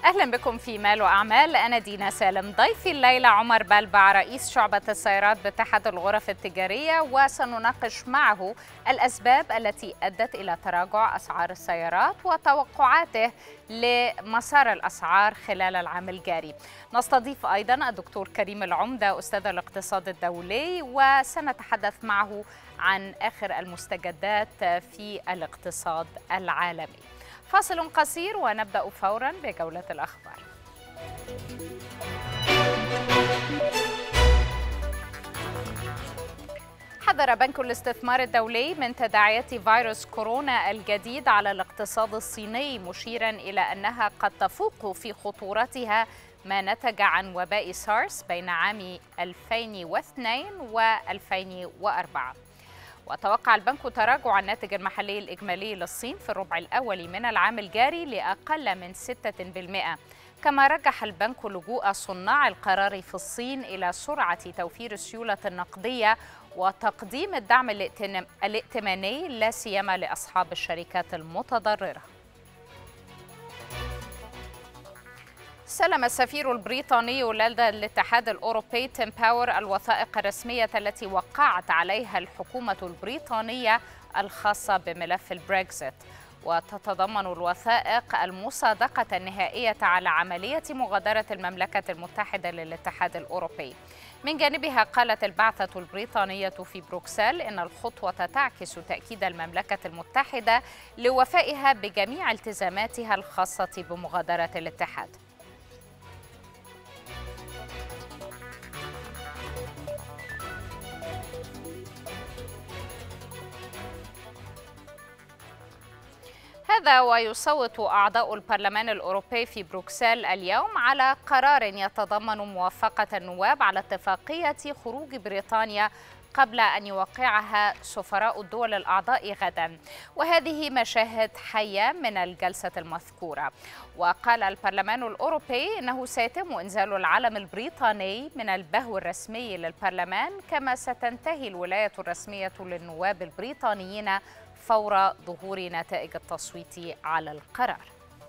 أهلا بكم في مال وأعمال أنا دينا سالم ضيفي الليلة عمر بلبع رئيس شعبة السيارات باتحاد الغرف التجارية وسنناقش معه الأسباب التي أدت إلى تراجع أسعار السيارات وتوقعاته لمسار الأسعار خلال العام الجاري نستضيف أيضا الدكتور كريم العمدة أستاذ الاقتصاد الدولي وسنتحدث معه عن آخر المستجدات في الاقتصاد العالمي فاصل قصير ونبدأ فورا بجولة الأخبار حذر بنك الاستثمار الدولي من تداعيات فيروس كورونا الجديد على الاقتصاد الصيني مشيرا إلى أنها قد تفوق في خطورتها ما نتج عن وباء سارس بين عام 2002 و 2004 وتوقع البنك تراجع الناتج المحلي الإجمالي للصين في الربع الأول من العام الجاري لأقل من 6% كما رجح البنك لجوء صناع القرار في الصين إلى سرعة توفير السيولة النقدية وتقديم الدعم الائتماني لا سيما لأصحاب الشركات المتضررة سلم السفير البريطاني لدى الاتحاد الأوروبي تيم باور الوثائق الرسمية التي وقعت عليها الحكومة البريطانية الخاصة بملف البريكزيت وتتضمن الوثائق المصادقة النهائية على عملية مغادرة المملكة المتحدة للاتحاد الأوروبي من جانبها قالت البعثة البريطانية في بروكسل إن الخطوة تعكس تأكيد المملكة المتحدة لوفائها بجميع التزاماتها الخاصة بمغادرة الاتحاد هذا ويصوت أعضاء البرلمان الأوروبي في بروكسل اليوم على قرار يتضمن موافقة النواب على اتفاقية خروج بريطانيا قبل أن يوقعها سفراء الدول الأعضاء غدا وهذه مشاهد حية من الجلسة المذكورة وقال البرلمان الأوروبي أنه سيتم إنزال العلم البريطاني من البهو الرسمي للبرلمان كما ستنتهي الولاية الرسمية للنواب البريطانيين فور ظهور نتائج التصويت على القرار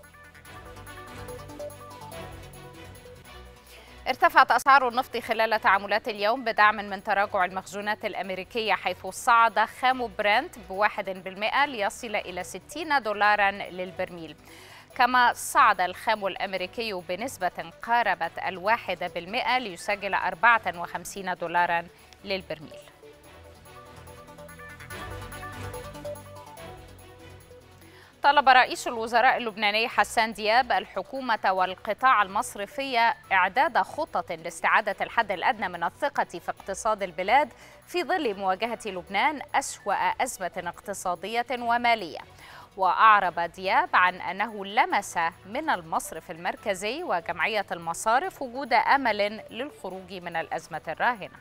ارتفعت أسعار النفط خلال تعاملات اليوم بدعم من تراجع المخزونات الأمريكية حيث صعد خام برنت بواحد بالمئة ليصل إلى 60 دولارا للبرميل كما صعد الخام الأمريكي بنسبة قاربت الواحدة بالمئة ليسجل 54 دولارا للبرميل طلب رئيس الوزراء اللبناني حسان دياب الحكومة والقطاع المصرفي إعداد خطط لاستعادة الحد الأدنى من الثقة في اقتصاد البلاد في ظل مواجهة لبنان أسوأ أزمة اقتصادية ومالية وأعرب دياب عن أنه لمس من المصرف المركزي وجمعية المصارف وجود أمل للخروج من الأزمة الراهنة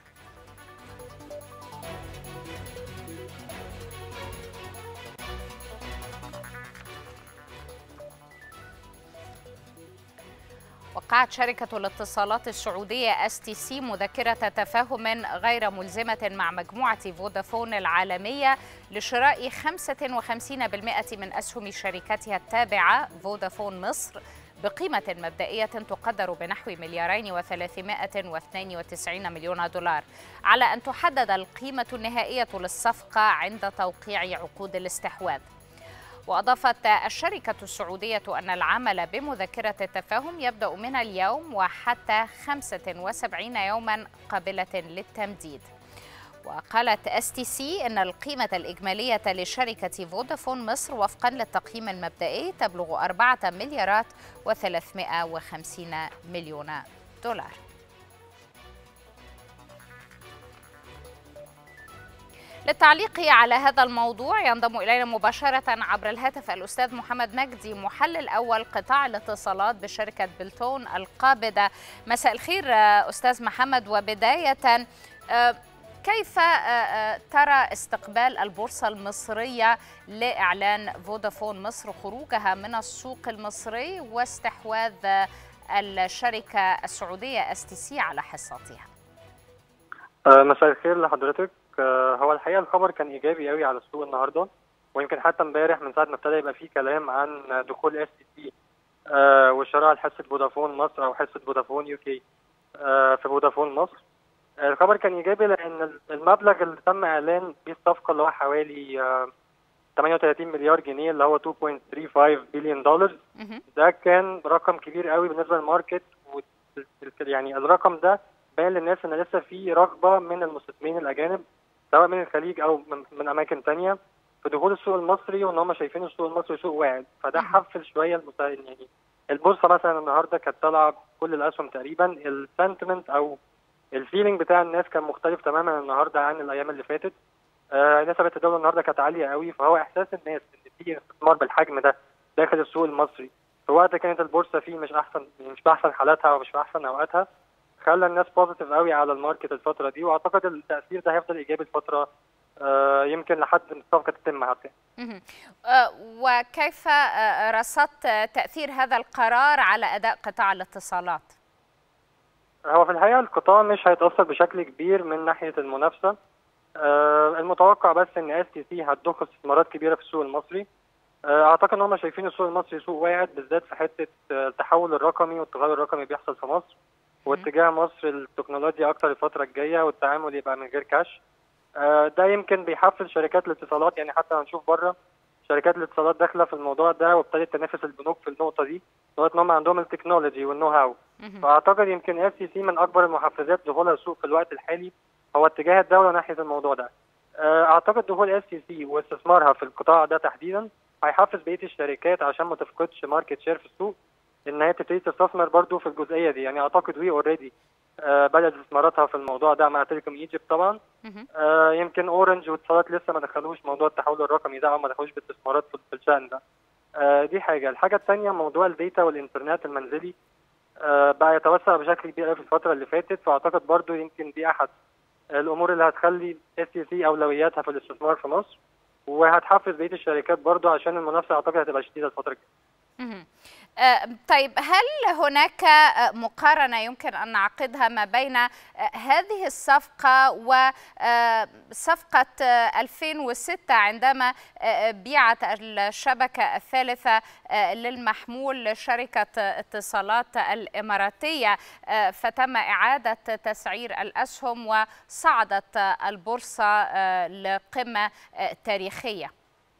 وقعت شركة الاتصالات السعودية اس تي سي مذكرة تفاهم غير ملزمة مع مجموعة فودافون العالمية لشراء 55% من أسهم شركتها التابعة فودافون مصر بقيمة مبدئية تقدر بنحو مليارين وثلاثمائة واثنين وتسعين مليون دولار على أن تحدد القيمة النهائية للصفقة عند توقيع عقود الاستحواذ وأضافت الشركة السعودية أن العمل بمذكرة التفاهم يبدأ من اليوم وحتى 75 يوما قابلة للتمديد وقالت اس تي سي ان القيمه الاجماليه لشركه فودافون مصر وفقا للتقييم المبدئي تبلغ 4 مليارات و350 مليون دولار للتعليق على هذا الموضوع ينضم إلينا مباشرة عبر الهاتف الأستاذ محمد مجدي محلل أول قطاع الاتصالات بشركة بلتون القابضة مساء الخير أستاذ محمد وبداية كيف ترى استقبال البورصة المصرية لإعلان فودافون مصر خروجها من السوق المصري واستحواذ الشركة السعودية اس تي سي على حصتها؟ مساء الخير لحضرتك هو الحقيقه الخبر كان ايجابي قوي على السوق النهارده ويمكن حتى امبارح من ساعه ما ابتدى يبقى فيه كلام عن دخول اس تي سي آه وشراء حصه فودافون مصر او حصه فودافون يو كي آه في فودافون مصر الخبر كان ايجابي لان المبلغ اللي تم اعلان بيه الصفقه اللي هو حوالي آه 38 مليار جنيه اللي هو 2.35 بليون دولار ده كان رقم كبير قوي بالنسبه للماركت يعني الرقم ده بان للناس ان لسه في رغبه من المستثمرين الاجانب سواء من الخليج او من, من اماكن تانية في دخول السوق المصري وان هم شايفين السوق المصري سوق واعد فده حفز شويه المسا... يعني البورصه مثلا النهارده كانت طالعه كل الاسهم تقريبا السنتمنت او الفيلينج بتاع الناس كان مختلف تماما النهارده عن الايام اللي فاتت آه نسبه التداول النهارده كانت عاليه قوي فهو احساس الناس ان في استثمار بالحجم ده داخل السوق المصري في وقت كانت البورصه فيه مش احسن مش في احسن حالاتها ومش في احسن اوقاتها خلى الناس بوزيتيف قوي على الماركت الفتره دي واعتقد التاثير ده هيفضل ايجابي الفتره آه يمكن لحد الصفقه تتم حتى آه وكيف رصدت تاثير هذا القرار على اداء قطاع الاتصالات؟ هو في الحقيقه القطاع مش هيتاثر بشكل كبير من ناحيه المنافسه آه المتوقع بس ان اس تي سي هتضخ استثمارات كبيره في السوق المصري آه اعتقد ان هم شايفين السوق المصري سوق واعد بالذات في حته التحول الرقمي والتغير الرقمي بيحصل في مصر واتجاه مصر للتكنولوجيا اكتر الفتره الجايه والتعامل يبقى من غير كاش آه ده يمكن بيحفز شركات الاتصالات يعني حتى هنشوف بره شركات الاتصالات داخله في الموضوع ده وابتدت تنافس البنوك في النقطه دي لغايه ان هم عندهم التكنولوجي والنو هاو فاعتقد يمكن اس سي سي من اكبر المحفزات دخولها السوق في الوقت الحالي هو اتجاه الدوله ناحيه الموضوع ده اعتقد دخول اس سي سي واستثمارها في القطاع ده تحديدا هيحفز بقيه الشركات عشان ما تفقدش ماركت شير في السوق ان هي تبتدي تستثمر برضو في الجزئيه دي يعني اعتقد وي اوريدي آه بدات استثماراتها في الموضوع ده مع تيليكوم ايجيبت طبعا آه يمكن اورنج واتصالات لسه ما دخلوش موضوع التحول الرقمي ده او ما دخلوش باستثمارات في الشان ده آه دي حاجه الحاجه الثانيه موضوع الداتا والانترنت المنزلي آه بقى يتوسع بشكل كبير في الفتره اللي فاتت فاعتقد برضو يمكن دي احد الامور اللي هتخلي اس تي سي اولوياتها في الاستثمار في مصر وهتحفز بقيه الشركات برضو عشان المنافسه اعتقد هتبقى شديده الفتره الجايه طيب هل هناك مقارنة يمكن أن نعقدها ما بين هذه الصفقة وصفقة 2006 عندما بيعت الشبكة الثالثة للمحمول لشركة اتصالات الإماراتية فتم إعادة تسعير الأسهم وصعدت البورصة لقمة تاريخية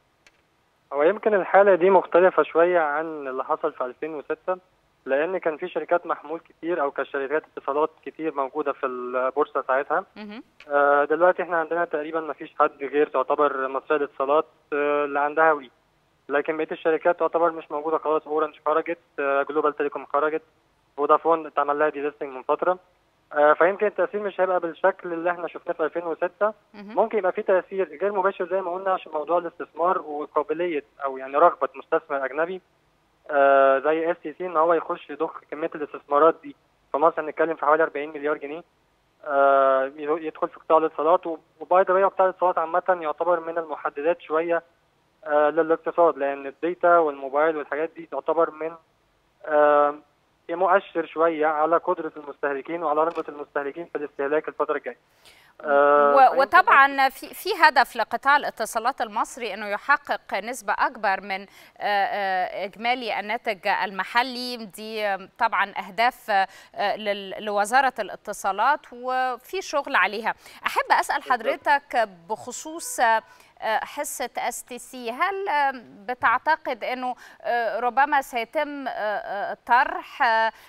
هو يمكن الحالة دي مختلفة شوية عن اللي حصل في 2006 لأن كان في شركات محمول كتير أو كشركات اتصالات كتير موجودة في البورصة ساعتها آه دلوقتي احنا عندنا تقريبا ما فيش حد غير تعتبر مصرية الاتصالات آه اللي عندها وي لكن بقية الشركات تعتبر مش موجودة خلاص أورنج خرجت آه جلوبال تيليكوم خرجت فودافون اتعمل لها دي ليستنج من فترة آه فيمكن التاثير مش هيبقى بالشكل اللي احنا شفناه في 2006 ممكن يبقى في تاثير غير مباشر زي ما قلنا عشان موضوع الاستثمار وقابليه او يعني رغبه مستثمر اجنبي آه زي اس تي سي ان هو يخش يضخ كميه الاستثمارات دي في مصر هنتكلم في حوالي 40 مليار جنيه آه يدخل في قطاع الاتصالات وباي ذا قطاع الاتصالات عامه يعتبر من المحددات شويه آه للاقتصاد لان الداتا والموبايل والحاجات دي تعتبر من آه مؤشر شويه على قدره المستهلكين وعلى رغبه المستهلكين في الاستهلاك الفتره الجايه. آه وطبعا في في هدف لقطاع الاتصالات المصري انه يحقق نسبه اكبر من آه اجمالي الناتج المحلي دي طبعا اهداف لوزاره الاتصالات وفي شغل عليها. احب اسال حضرتك بخصوص حصة اس تي سي هل بتعتقد انه ربما سيتم طرح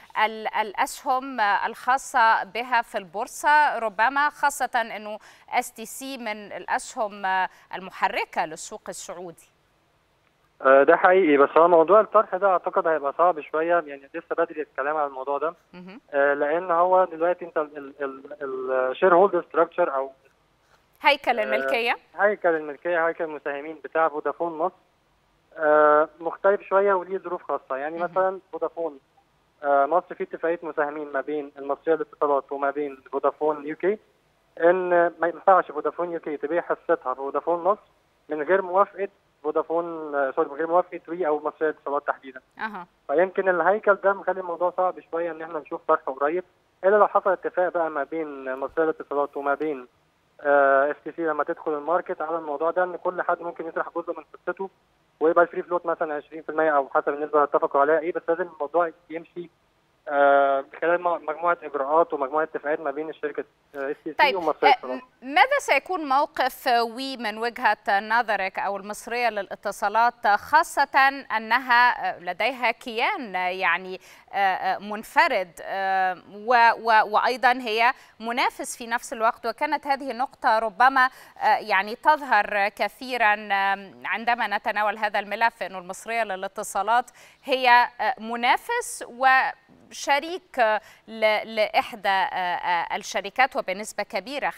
الاسهم الخاصة بها في البورصة ربما خاصة انه اس تي سي من الاسهم المحركة للسوق السعودي ده حقيقي بس هو موضوع الطرح ده اعتقد هيبقى صعب شويه يعني لسه بدري الكلام على الموضوع ده لان هو دلوقتي انت الشير هولدر ستراكشر او هيكل الملكية هيكل الملكية هيكل المساهمين بتاع فودافون مصر آه مختلف شوية وليه ظروف خاصة يعني مثلا فودافون آه مصر في اتفاقية مساهمين ما بين المصرية للاتصالات وما بين فودافون يو كي ان ما ينفعش فودافون يو كي تبيع حصتها في فودافون مصر من غير موافقة فودافون آه سوري من غير موافقة وي او مصرية للاتصالات تحديدا أه. فيمكن الهيكل ده مخلي الموضوع صعب شوية ان احنا نشوف طرح قريب الا لو حصل اتفاق بقى ما بين مصرية للاتصالات وما بين اس تي سي لما تدخل الماركت على الموضوع ده ان كل حد ممكن يطرح جزء من قصته ويبقى الفري فلوت مثلا 20% او حسب النسبه اللي اتفقوا عليها ايه بس لازم الموضوع يمشي آه خلال مجموعه اجراءات ومجموعه اتفاقات ما بين الشركه اس سي طيب ومصريه آه ماذا سيكون موقف وي من وجهه نظرك او المصريه للاتصالات خاصه انها لديها كيان يعني منفرد وايضا هي منافس في نفس الوقت وكانت هذه النقطه ربما يعني تظهر كثيرا عندما نتناول هذا الملف انه المصريه للاتصالات هي منافس وشريك لاحدى الشركات وبنسبه كبيره 45%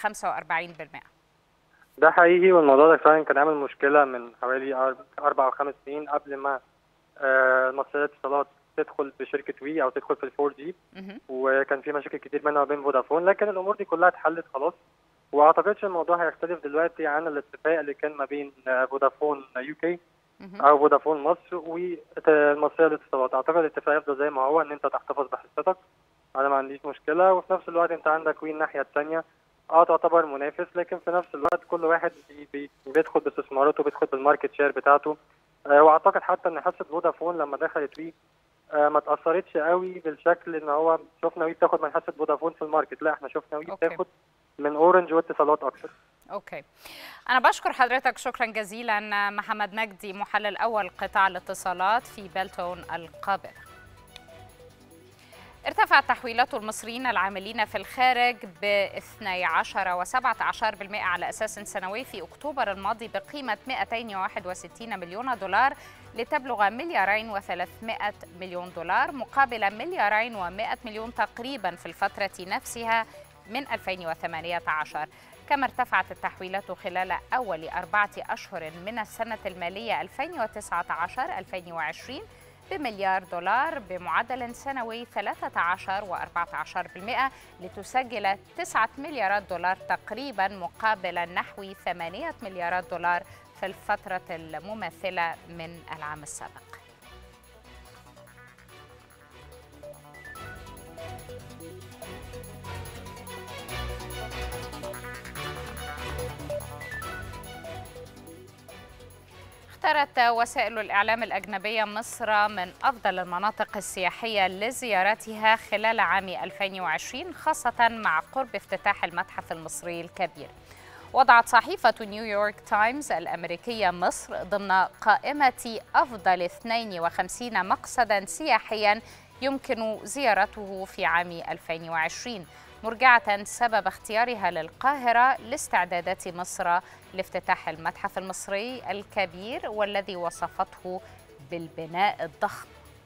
ده حقيقي والموضوع ده فعلا كان عامل مشكله من حوالي اربع او خمس سنين قبل ما المصريه للاتصالات تدخل بشركه وي او تدخل في الفور جي وكان في مشاكل كتير منها وبين فودافون لكن الامور دي كلها اتحلت خلاص واعتقدش الموضوع هيختلف دلوقتي عن الاتفاق اللي كان ما بين فودافون يو كي او فودافون مصر والمصريه للاتصالات اعتقد الاتفاق يفضل زي ما هو ان انت تحتفظ بحصتك انا ما عنديش مشكله وفي نفس الوقت انت عندك وي الناحيه الثانيه اه تعتبر منافس لكن في نفس الوقت كل واحد بي بيدخل باستثماراته بيدخل بالماركت شير بتاعته آه واعتقد حتى ان حصه فودافون لما دخلت وي آه ما تاثرتش قوي بالشكل ان هو شفنا وي بتاخد من حصه فودافون في الماركت لا احنا شفنا وي بتاخد من اورنج واتصالات اكتر اوكي انا بشكر حضرتك شكرا جزيلا محمد مجدي محلل اول قطاع الاتصالات في بلتون القابله ارتفعت تحويلات المصريين العاملين في الخارج ب 12 و17% على أساس سنوي في أكتوبر الماضي بقيمة 261 مليون دولار لتبلغ مليارين و300 مليون دولار مقابل مليارين و100 مليون تقريبا في الفترة نفسها من 2018 كما ارتفعت التحويلات خلال أول أربعة أشهر من السنة المالية 2019-2020 بمليار دولار بمعدل سنوي 13 و14% لتسجل 9 مليارات دولار تقريبا مقابل نحو 8 مليارات دولار في الفترة المماثلة من العام السابق اختارت وسائل الإعلام الأجنبية مصر من أفضل المناطق السياحية لزيارتها خلال عام 2020 خاصة مع قرب افتتاح المتحف المصري الكبير وضعت صحيفة نيويورك تايمز الأمريكية مصر ضمن قائمة أفضل 52 مقصدا سياحيا يمكن زيارته في عام 2020 مرجعة سبب اختيارها للقاهرة لاستعدادات مصر لافتتاح المتحف المصري الكبير والذي وصفته بالبناء الضخم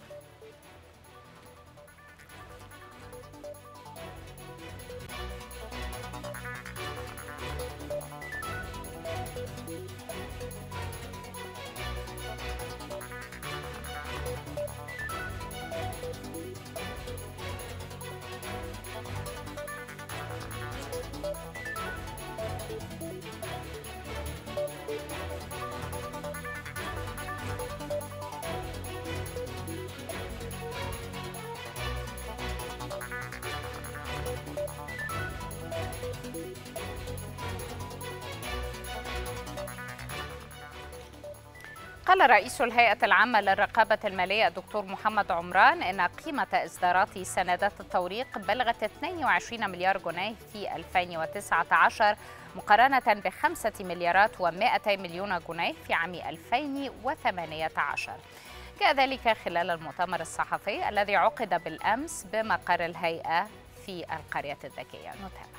قال رئيس الهيئة العامة للرقابة المالية الدكتور محمد عمران إن قيمة إصدارات سندات التوريق بلغت 22 مليار جنيه في 2019 مقارنة ب 5 مليارات و200 مليون جنيه في عام 2018 كذلك خلال المؤتمر الصحفي الذي عقد بالأمس بمقر الهيئة في القرية الذكية نتابع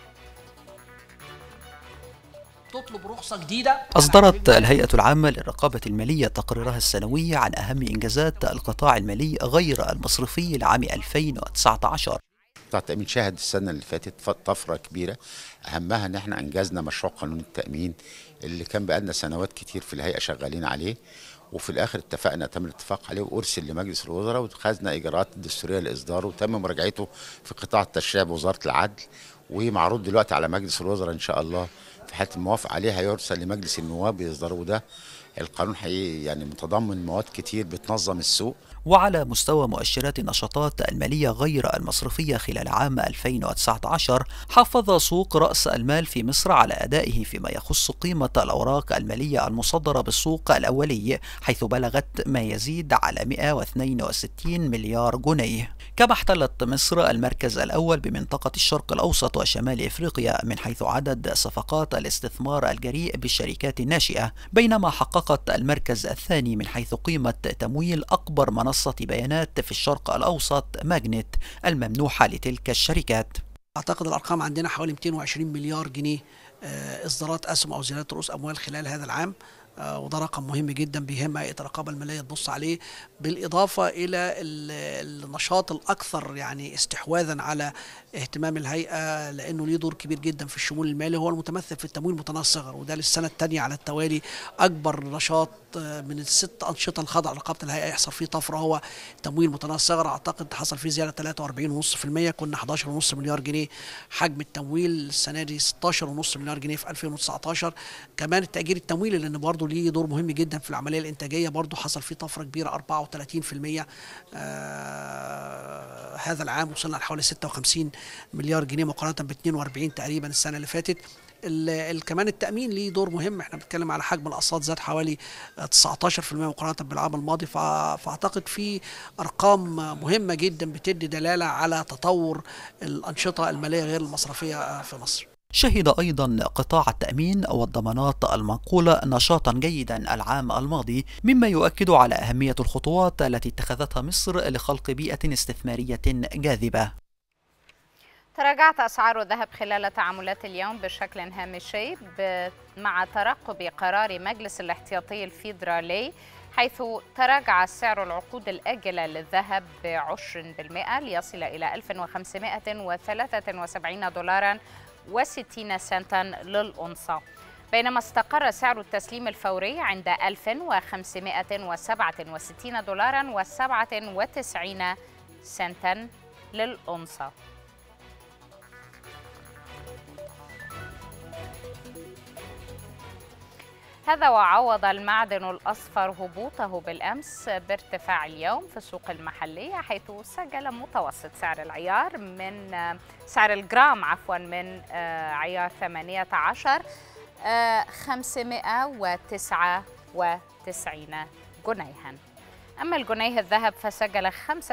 تطلب رخصة جديدة أصدرت الهيئة العامة للرقابة المالية تقريرها السنوي عن أهم إنجازات القطاع المالي غير المصرفي لعام 2019 قطاع التأمين شهد السنة اللي فاتت طفرة كبيرة أهمها إن إحنا أنجزنا مشروع قانون التأمين اللي كان بقالنا سنوات كتير في الهيئة شغالين عليه وفي الاخر اتفقنا تم الاتفاق عليه وارسل لمجلس الوزراء وخذنا اجراءات دستوريه لاصداره وتم مراجعته في قطاع التشريع بوزاره العدل ومعروض دلوقتي على مجلس الوزراء ان شاء الله في حاله الموافقه عليه هيرسل لمجلس النواب يصدروا ده القانون حقيقي يعني متضمن مواد كتير بتنظم السوق وعلى مستوى مؤشرات النشاطات المالية غير المصرفية خلال عام 2019 حافظ سوق رأس المال في مصر على أدائه فيما يخص قيمة الأوراق المالية المصدرة بالسوق الأولي حيث بلغت ما يزيد على 162 مليار جنيه كما احتلت مصر المركز الأول بمنطقة الشرق الأوسط وشمال إفريقيا من حيث عدد صفقات الاستثمار الجريء بالشركات الناشئة بينما حققت المركز الثاني من حيث قيمة تمويل أكبر منصة بيانات في الشرق الأوسط ماجنت الممنوحة لتلك الشركات اعتقد الارقام عندنا حوالي 220 مليار جنيه آه، اصدارات اسهم او زيادات رؤوس اموال خلال هذا العام آه، وده رقم مهم جدا بيهم هيئه الرقابه الماليه تبص عليه بالاضافه الى ال- النشاط الاكثر يعني استحواذا على اهتمام الهيئه لانه ليه دور كبير جدا في الشمول المالي هو المتمثل في التمويل المتناهي الصغر وده للسنه الثانيه على التوالي اكبر نشاط آه، من الست انشطه الخاضعه لرقابه الهيئه يحصل فيه طفره هو تمويل متناهي الصغر اعتقد حصل فيه زياده 43.5% كنا 11.5 مليار جنيه حجم التمويل السنه دي 16.5 مليار جنيه في 2019 كمان التاجير التمويلي لان برضه ليه دور مهم جدا في العمليه الانتاجيه برضه حصل فيه طفره كبيره 34% آه هذا العام وصلنا لحوالي 56 مليار جنيه مقارنه ب 42 تقريبا السنه اللي فاتت ال- ال- كمان التامين ليه دور مهم احنا بنتكلم على حجم الاقساط زاد حوالي آه، 19% مقارنه بالعام الماضي فا- فاعتقد في ارقام مهمه جدا بتدي دلاله على تطور الانشطه الماليه غير المصرفيه آه، في مصر شهد أيضا قطاع التأمين والضمانات المنقولة نشاطا جيدا العام الماضي مما يؤكد على أهمية الخطوات التي اتخذتها مصر لخلق بيئة استثمارية جاذبة تراجعت أسعار الذهب خلال تعاملات اليوم بشكل هامشي ب- مع ترقب قرار مجلس الاحتياطي الفيدرالي حيث تراجع سعر العقود الآجلة للذهب ب 20% ليصل إلى 1573 دولارا و60 سنتا للأونصة بينما استقر سعر التسليم الفوري عند 1567 دولارا و97 سنتا للأونصة هذا وعوض المعدن الأصفر هبوطه بالأمس بارتفاع اليوم في السوق المحلية حيث سجل متوسط سعر العيار من سعر الجرام عفوا من آه، عيار 18 آه، 599 جنيها أما الجنيه الذهب فسجل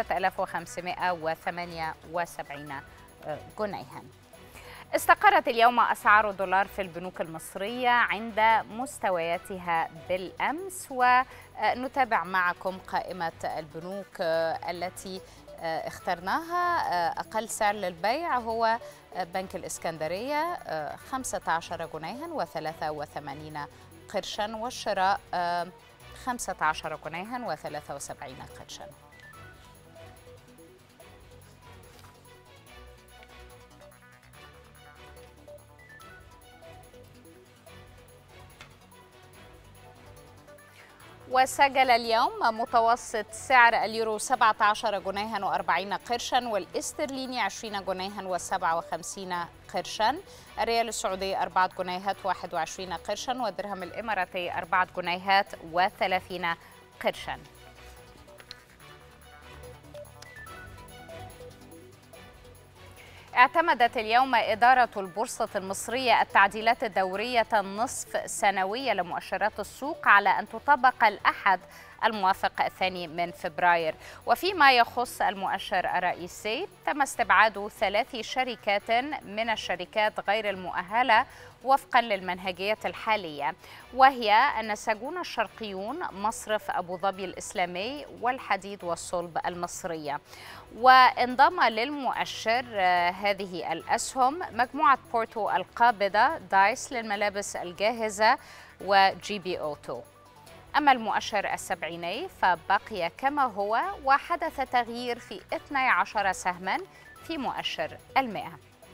5578 جنيها استقرت اليوم أسعار الدولار في البنوك المصرية عند مستوياتها بالأمس ونتابع معكم قائمة البنوك التي اخترناها أقل سعر للبيع هو بنك الإسكندرية 15 جنيها و83 قرشا والشراء 15 جنيها و73 قرشا وسجل اليوم متوسط سعر اليورو 17 جنيها و40 قرشا والاسترليني 20 جنيها و57 قرشا الريال السعودي 4 جنيهات 21 قرشا والدرهم الإماراتي 4 جنيهات و30 قرشا اعتمدت اليوم إدارة البورصة المصرية التعديلات الدورية النصف سنوية لمؤشرات السوق على أن تطبق الأحد الموافق الثاني من فبراير وفيما يخص المؤشر الرئيسي تم استبعاد ثلاث شركات من الشركات غير المؤهلة وفقا للمنهجية الحالية وهي النساجون الشرقيون مصرف أبو ظبي الإسلامي والحديد والصلب المصرية وانضم للمؤشر هذه الأسهم مجموعة بورتو القابضة دايس للملابس الجاهزة وجي بي أوتو أما المؤشر السبعيني فبقي كما هو وحدث تغيير في 12 سهما في مؤشر المئة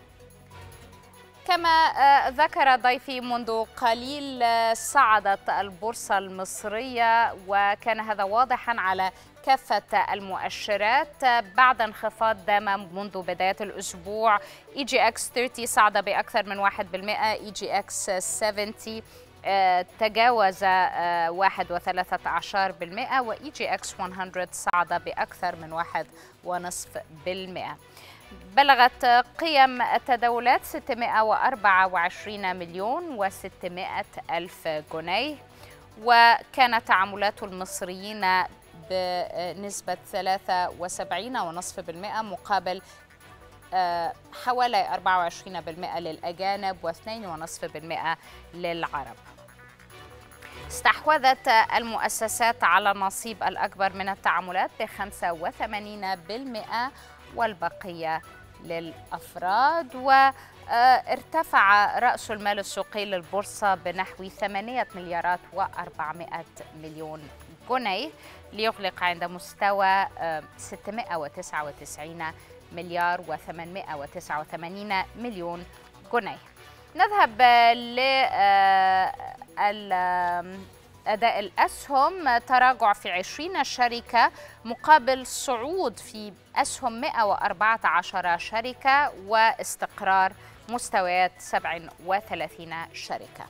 كما ذكر ضيفي منذ قليل صعدت البورصة المصرية وكان هذا واضحا على كافة المؤشرات بعد انخفاض دام منذ بداية الأسبوع اي جي اكس 30 صعد بأكثر من 1% اي جي اكس 70 تجاوز واحد وثلاثة عشر بالمئة وإي جي إكس 100 صعد بأكثر من واحد ونصف بالمئة بلغت قيم التداولات 624 مليون و600 ألف جنيه وكانت تعاملات المصريين بنسبة 73.5% مقابل حوالي 24% للأجانب و2.5% للعرب استحوذت المؤسسات على النصيب الأكبر من التعاملات ب 85% والبقية للأفراد وارتفع رأس المال السوقي للبورصة بنحو 8 مليارات و400 مليون جنيه ليغلق عند مستوى 699 مليار و889 مليون جنيه نذهب ل أداء الأسهم تراجع في 20 شركة مقابل صعود في أسهم 114 شركة واستقرار مستويات 37 شركة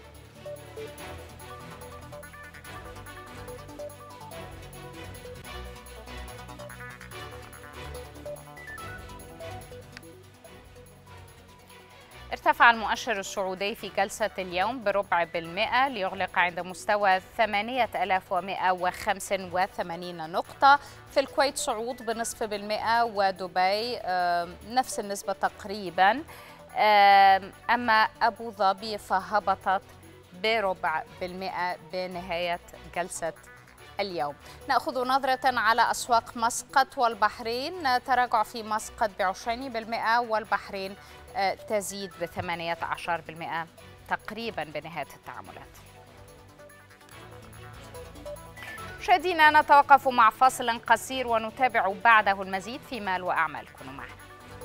ارتفع المؤشر السعودي في جلسة اليوم بربع بالمئة ليغلق عند مستوى 8185 نقطة في الكويت صعود بنصف بالمئة ودبي نفس النسبة تقريبا أما أبو ظبي فهبطت بربع بالمئة بنهاية جلسة اليوم نأخذ نظرة على أسواق مسقط والبحرين تراجع في مسقط بعشرين بالمئة والبحرين تزيد بثمانية عشر بالمئة تقريبا بنهاية التعاملات مشاهدينا نتوقف مع فاصل قصير ونتابع بعده المزيد في مال وأعمال كونوا معنا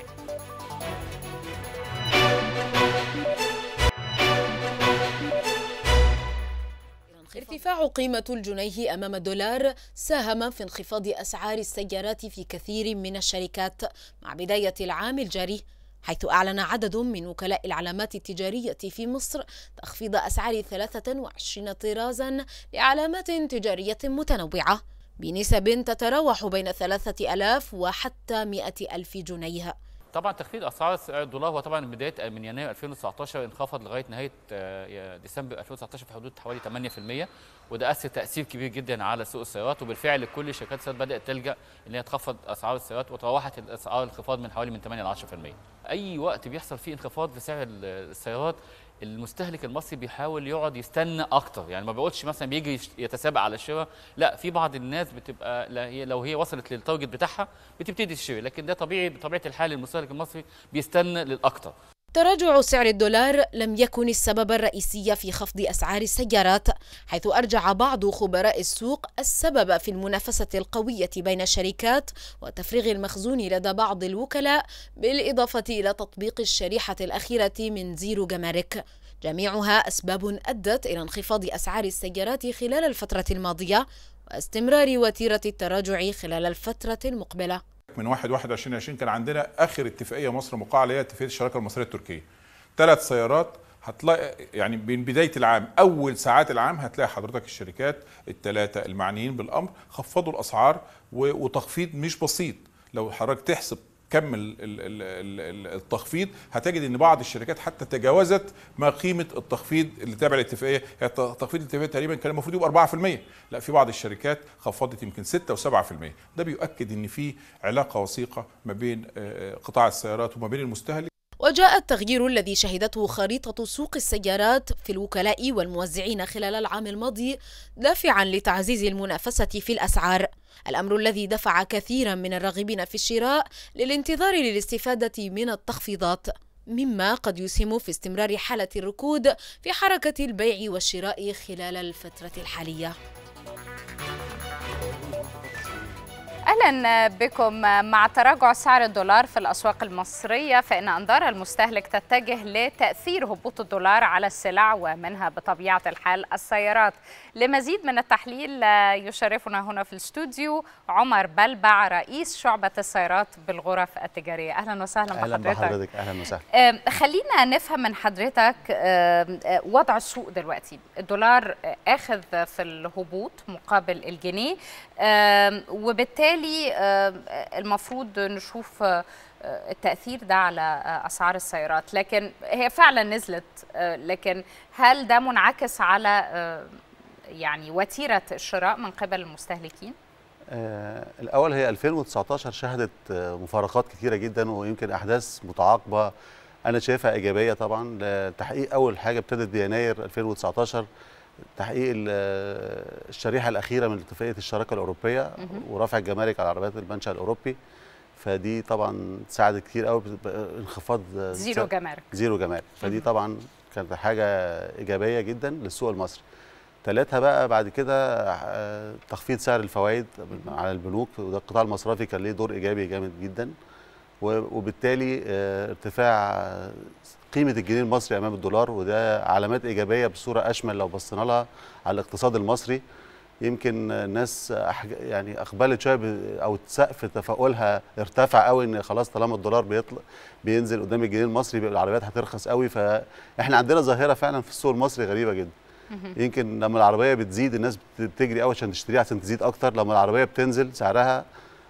ارتفاع قيمة الجنيه أمام الدولار ساهم في انخفاض أسعار السيارات في كثير من الشركات مع بداية العام الجاري حيث أعلن عدد من وكلاء العلامات التجارية في مصر تخفيض أسعار 23 طرازا لعلامات تجارية متنوعة بنسب تتراوح بين 3000 وحتى 100 ألف جنيه طبعا تخفيض اسعار الدولار هو طبعا من بدايه من يناير 2019 انخفض لغايه نهايه ديسمبر 2019 في حدود حوالي 8% وده اثر تاثير كبير جدا على سوق السيارات وبالفعل كل شركات السيارات بدات تلجا ان هي تخفض اسعار السيارات وتراوحت الاسعار الانخفاض من حوالي من 8 ل 10%. اي وقت بيحصل فيه انخفاض في سعر السيارات المستهلك المصري بيحاول يقعد يستنى اكتر يعني ما بيقولش مثلا بيجي يتسابق على الشراء لا في بعض الناس بتبقى لو هي وصلت للتارجت بتاعها بتبتدي تشتري لكن ده طبيعي بطبيعه الحال المستهلك المصري بيستنى للاكتر تراجع سعر الدولار لم يكن السبب الرئيسي في خفض أسعار السيارات حيث أرجع بعض خبراء السوق السبب في المنافسة القوية بين الشركات وتفريغ المخزون لدى بعض الوكلاء بالإضافة إلى تطبيق الشريحة الأخيرة من زيرو جمارك جميعها أسباب أدت إلى انخفاض أسعار السيارات خلال الفترة الماضية واستمرار وتيرة التراجع خلال الفترة المقبلة من 1 1 2020 كان عندنا اخر اتفاقيه مصر موقعه اللي هي اتفاقيه الشراكه المصريه التركيه ثلاث سيارات هتلاقي يعني من بدايه العام اول ساعات العام هتلاقي حضرتك الشركات الثلاثه المعنيين بالامر خفضوا الاسعار وتخفيض مش بسيط لو حضرتك تحسب كم التخفيض هتجد ان بعض الشركات حتى تجاوزت ما قيمه التخفيض اللي تابع الاتفاقيه يعني تخفيض الاتفاقيه تقريبا كان المفروض يبقى 4% لا في بعض الشركات خفضت يمكن 6 و7% ده بيؤكد ان في علاقه وثيقه ما بين قطاع السيارات وما بين المستهلك وجاء التغيير الذي شهدته خريطة سوق السيارات في الوكلاء والموزعين خلال العام الماضي دافعا لتعزيز المنافسة في الأسعار الأمر الذي دفع كثيرا من الراغبين في الشراء للانتظار للاستفادة من التخفيضات مما قد يسهم في استمرار حالة الركود في حركة البيع والشراء خلال الفترة الحالية اهلا بكم مع تراجع سعر الدولار في الاسواق المصريه فان انظار المستهلك تتجه لتاثير هبوط الدولار على السلع ومنها بطبيعه الحال السيارات لمزيد من التحليل يشرفنا هنا في الاستوديو عمر بلبع رئيس شعبه السيارات بالغرف التجاريه اهلا وسهلا اهلا بحضرتك بحضرتك اهلا وسهلا آم، خلينا نفهم من حضرتك آم، آه، وضع السوق دلوقتي الدولار آه، اخذ في الهبوط مقابل الجنيه آم، وبالتالي آم، آه، المفروض نشوف آه، آه، التأثير ده على آه، أسعار السيارات لكن هي فعلا نزلت آه، لكن هل ده منعكس على آه، يعني وتيرة الشراء من قبل المستهلكين؟ آه الاول هي 2019 شهدت آه مفارقات كتيره جدا ويمكن احداث متعاقبه انا شايفها ايجابيه طبعا لتحقيق اول حاجه ابتدت بيناير 2019 تحقيق ال- آه، الشريحه الاخيره من اتفاقيه الشراكه الاوروبيه ورفع الجمارك على عربيات المنشا الاوروبي فدي طبعا ساعدت كتير قوي انخفاض آه، زيرو سعر- جمارك زيرو جمارك فدي طبعا كانت حاجه ايجابيه جدا للسوق المصري تلاتها بقى بعد كده آه، تخفيض سعر الفوائد على البنوك وده القطاع المصرفي كان ليه دور ايجابي جامد جدا و- وبالتالي آه، ارتفاع آه، قيمه الجنيه المصري امام الدولار وده علامات ايجابيه بصوره اشمل لو بصينا لها على الاقتصاد المصري يمكن الناس أحج- يعني اقبلت شويه ب- او سقف تفاؤلها ارتفع قوي ان خلاص طالما الدولار بيطلع بينزل قدام الجنيه المصري بيبقى العربيات هترخص قوي فاحنا عندنا ظاهره فعلا في السوق المصري غريبه جدا يمكن لما العربيه بتزيد الناس بت- بتجري قوي عشان تشتريها عشان تزيد اكتر لما العربيه بتنزل سعرها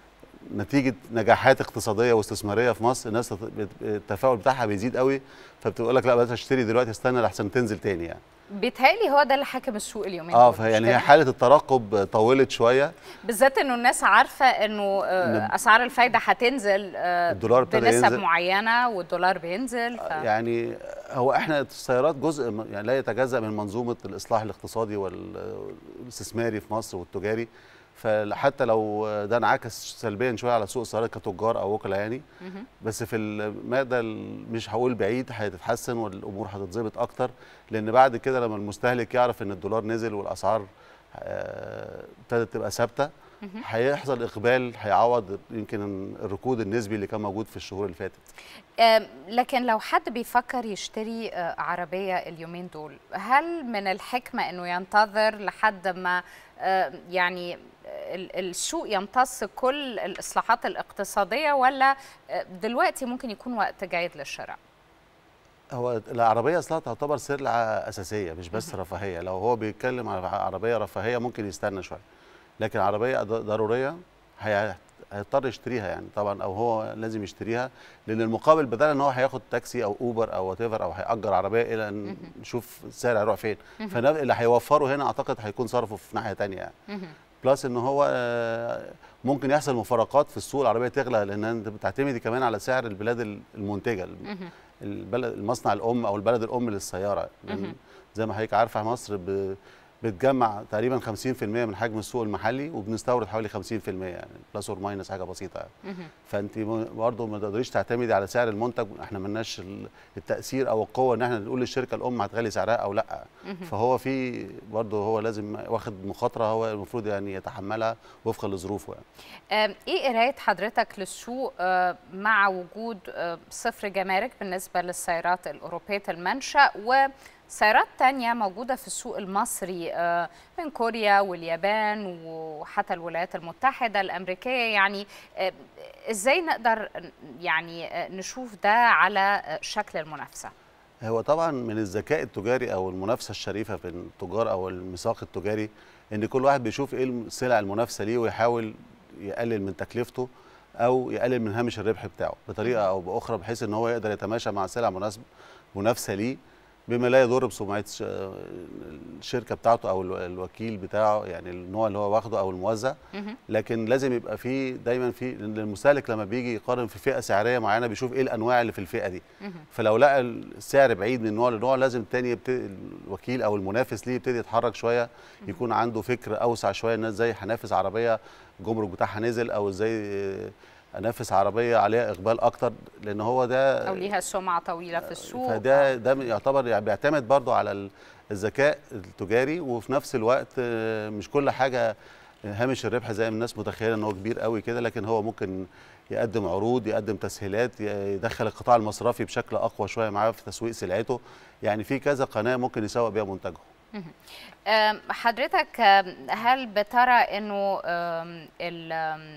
نتيجه نجاحات اقتصاديه واستثماريه في مصر الناس تت- بت- التفاؤل بتاعها بيزيد قوي فبتقول لك لا بلاش اشتري دلوقتي استنى لحسن تنزل تاني يعني بيتهيألي هو ده اللي حاكم السوق اليومين اه دول، فيعني مش هي كده؟ حاله الترقب طولت شويه بالذات انه الناس عارفه انه آه، إن- اسعار الفايده هتنزل آه، الدولار ابتدى بنسب ينزل. معينه والدولار بينزل ف... يعني هو احنا السيارات جزء م- يعني لا يتجزأ من منظومة الإصلاح الاقتصادي وال- والاستثماري في مصر والتجاري فحتى لو ده انعكس سلبيا شويه على سوق السيارات كتجار او وكلاء يعني بس في المدى ال- مش هقول بعيد هتتحسن والامور هتتظبط اكتر لان بعد كده لما المستهلك يعرف ان الدولار نزل والاسعار آه، ابتدت تبقى ثابته هيحصل اقبال هيعوض يمكن الركود النسبي اللي كان موجود في الشهور اللي فاتت آم، لكن لو حد بيفكر يشتري آه، عربية اليومين دول هل من الحكمة أنه ينتظر لحد ما آه، يعني ال- السوق يمتص كل الإصلاحات الاقتصادية ولا آه، دلوقتي ممكن يكون وقت جيد للشراء؟ هو العربية أصلا تعتبر سلعة أساسية مش بس رفاهية لو هو بيتكلم على عربية رفاهية ممكن يستنى شوية لكن عربية ض- ضرورية هي- هيضطر يشتريها يعني طبعا او هو لازم يشتريها لان المقابل بدل ان هو هياخد تاكسي او اوبر او وات او هيأجر عربيه الى ان نشوف السعر هيروح فين فاللي هيوفره هنا اعتقد هيكون صرفه في ناحيه تانية يعني بلس ان هو آه، ممكن يحصل مفارقات في السوق العربيه تغلى لان انت بتعتمدي كمان على سعر البلاد المنتجه البلد المصنع الام او البلد الام للسياره لأن زي ما حضرتك عارفه مصر ب- بتجمع تقريبا 50% من حجم السوق المحلي وبنستورد حوالي 50% يعني بلس اور ماينس حاجه بسيطه يعني فانت برضه ما تقدريش تعتمدي على سعر المنتج احنا ملناش ال- التاثير او القوه ان احنا نقول للشركه الام هتغلي سعرها او لا فهو في برضه هو لازم واخد مخاطره هو المفروض يعني يتحملها وفقا لظروفه يعني آم، ايه قرايه حضرتك للسوق آه، مع وجود آه، صفر جمارك بالنسبه للسيارات الاوروبيه المنشا وسيارات تانية موجودة في السوق المصري آه، من كوريا واليابان وحتى الولايات المتحدة الأمريكية يعني آه، إزاي نقدر يعني آه، نشوف ده على آه، شكل المنافسة هو طبعا من الذكاء التجاري او المنافسه الشريفه بين التجار او الميثاق التجاري ان كل واحد بيشوف ايه السلع المنافسه ليه ويحاول يقلل من تكلفته او يقلل من هامش الربح بتاعه بطريقه او باخرى بحيث ان هو يقدر يتماشى مع سلع مناسبه منافسه ليه بما لا يضر بسمعه ش- الشركه بتاعته او الو- الوكيل بتاعه يعني النوع اللي هو واخده او الموزع لكن لازم يبقى في دايما في لأن المستهلك لما بيجي يقارن في فئه سعريه معينه بيشوف ايه الانواع اللي في الفئه دي فلو لقى السعر بعيد من نوع لنوع لازم تاني يبتدي الوكيل او المنافس ليه يبتدي يتحرك شويه يكون عنده فكر اوسع شويه ان ازاي هنافس عربيه الجمرك بتاعها نزل او ازاي انافس عربيه عليها اقبال اكتر لان هو ده أو ليها سمعة طويلة في السوق فده ده يعتبر يعني بيعتمد برضو على ال- الذكاء التجاري وفي نفس الوقت آه، مش كل حاجه هامش الربح زي ما الناس متخيله ان هو كبير قوي كده لكن هو ممكن يقدم عروض يقدم تسهيلات ي- يدخل القطاع المصرفي بشكل اقوى شويه معاه في تسويق سلعته يعني في كذا قناه ممكن يسوق بيها منتجه أم، حضرتك أم، هل بترى انه أم، ال- أم،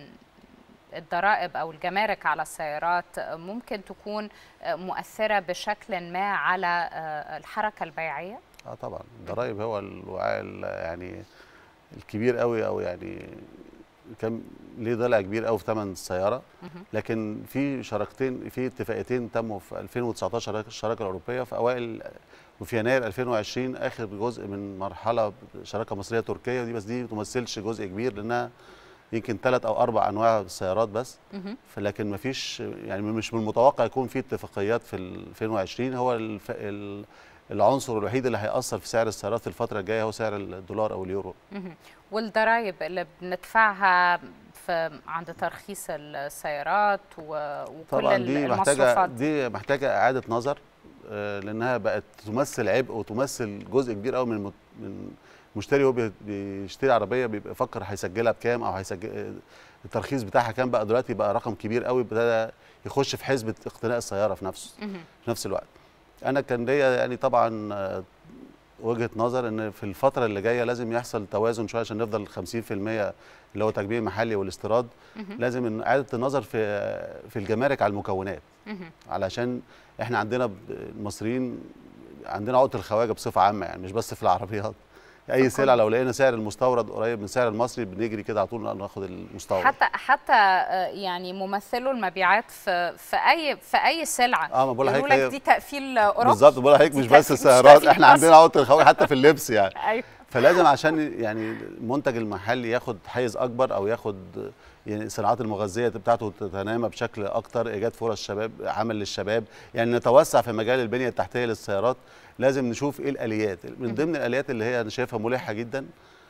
الضرائب او الجمارك على السيارات ممكن تكون أه، مؤثره بشكل ما على أه، الحركه البيعيه؟ اه طبعا الضرايب هو الوعاء ال- يعني الكبير قوي او يعني كان ليه ضلع كبير قوي في ثمن السياره لكن في شراكتين في اتفاقيتين تموا في 2019 الشراكه الاوروبيه في اوائل وفي يناير 2020 اخر جزء من مرحله شراكه مصريه تركيه ودي بس دي ما تمثلش جزء كبير لانها يمكن ثلاث او اربع انواع السيارات بس فلكن ما فيش يعني مش من المتوقع يكون في اتفاقيات في ال 2020 هو الف... ال- العنصر الوحيد اللي هيأثر في سعر السيارات في الفترة الجاية هو سعر الدولار أو اليورو مهم. والضرائب اللي بندفعها في عند ترخيص السيارات و- وكل طبعا دي محتاجة المصروفات دي محتاجة إعادة نظر آه، لأنها بقت تمثل عبء وتمثل جزء كبير قوي من الم- من مشتري هو بي- بيشتري عربية بيبقى يفكر هيسجلها بكام أو هيسجل الترخيص بتاعها كام بقى دلوقتي بقى رقم كبير قوي ابتدى يخش في حسبة اقتناء السيارة في نفسه مهم. في نفس الوقت انا كان ليا يعني طبعا آه، وجهه نظر ان في الفتره اللي جايه لازم يحصل توازن شويه عشان نفضل 50% اللي هو تجميع محلي والاستيراد لازم إن اعاده النظر في في الجمارك على المكونات مهم. علشان احنا عندنا ب- المصريين عندنا عقده الخواجه بصفه عامه يعني مش بس في العربيات اي سلعه لو لقينا سعر المستورد قريب من سعر المصري بنجري كده على طول ناخد المستورد حتى حتى آه، يعني ممثلو المبيعات في في اي في اي سلعه اه ما بقول يقولوا لحضرتك لك هي- دي تقفيل اوروبي بالظبط بقول لحضرتك دي مش بس تقفيل- السيارات تقفيل احنا عندنا مصري. عقده الخواجه حتى في اللبس يعني ايوه فلازم عشان يعني المنتج المحلي ياخد حيز اكبر او ياخد يعني الصناعات المغذيه بتاعته تتنامى بشكل اكتر ايجاد فرص شباب عمل للشباب يعني نتوسع في مجال البنيه التحتيه للسيارات لازم نشوف ايه الاليات من ضمن الاليات اللي هي انا شايفها ملحه جدا